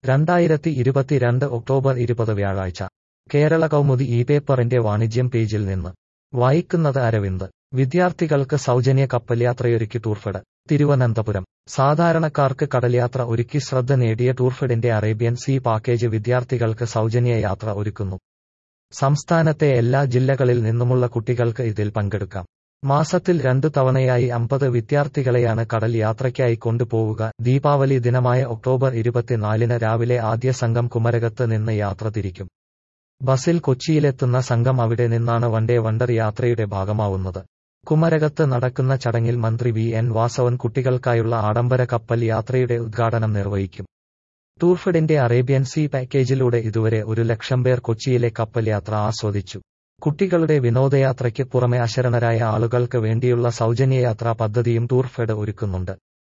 രണ്ടായിരത്തി ഇരുപത്തിരണ്ട് ഒക്ടോബർ ഇരുപത് വ്യാഴാഴ്ച കേരള കൗമുദി ഈ പേപ്പറിന്റെ വാണിജ്യം പേജിൽ നിന്ന് വായിക്കുന്നത് അരവിന്ദ് വിദ്യാർത്ഥികൾക്ക് സൗജന്യ കപ്പൽ യാത്രയൊരുക്കി ടൂർഫെഡ് തിരുവനന്തപുരം സാധാരണക്കാർക്ക് കടൽയാത്ര ഒരുക്കി ശ്രദ്ധ നേടിയ ടൂർഫെഡിന്റെ അറേബ്യൻ സീ പാക്കേജ് വിദ്യാർത്ഥികൾക്ക് സൗജന്യ യാത്ര ഒരുക്കുന്നു സംസ്ഥാനത്തെ എല്ലാ ജില്ലകളിൽ നിന്നുമുള്ള കുട്ടികൾക്ക് ഇതിൽ പങ്കെടുക്കാം മാസത്തിൽ രണ്ടു തവണയായി അമ്പത് വിദ്യാർത്ഥികളെയാണ് കടൽ യാത്രയ്ക്കായി കൊണ്ടുപോവുക ദീപാവലി ദിനമായ ഒക്ടോബർ ഇരുപത്തിനാലിന് രാവിലെ ആദ്യ സംഘം കുമരകത്ത് നിന്ന് യാത്ര തിരിക്കും ബസിൽ കൊച്ചിയിലെത്തുന്ന സംഘം അവിടെ നിന്നാണ് വണ്ടേ വണ്ടർ യാത്രയുടെ ഭാഗമാവുന്നത് കുമരകത്ത് നടക്കുന്ന ചടങ്ങിൽ മന്ത്രി വി എൻ വാസവൻ കുട്ടികൾക്കായുള്ള ആഡംബര കപ്പൽ യാത്രയുടെ ഉദ്ഘാടനം നിർവഹിക്കും ടൂർഫെഡിന്റെ അറേബ്യൻ സീ പാക്കേജിലൂടെ ഇതുവരെ ഒരു ലക്ഷം പേർ കൊച്ചിയിലെ കപ്പൽ യാത്ര ആസ്വദിച്ചു കുട്ടികളുടെ വിനോദയാത്രയ്ക്ക് പുറമെ അശരണരായ ആളുകൾക്ക് വേണ്ടിയുള്ള സൗജന്യയാത്രാ പദ്ധതിയും ടൂർഫെഡ് ഒരുക്കുന്നുണ്ട്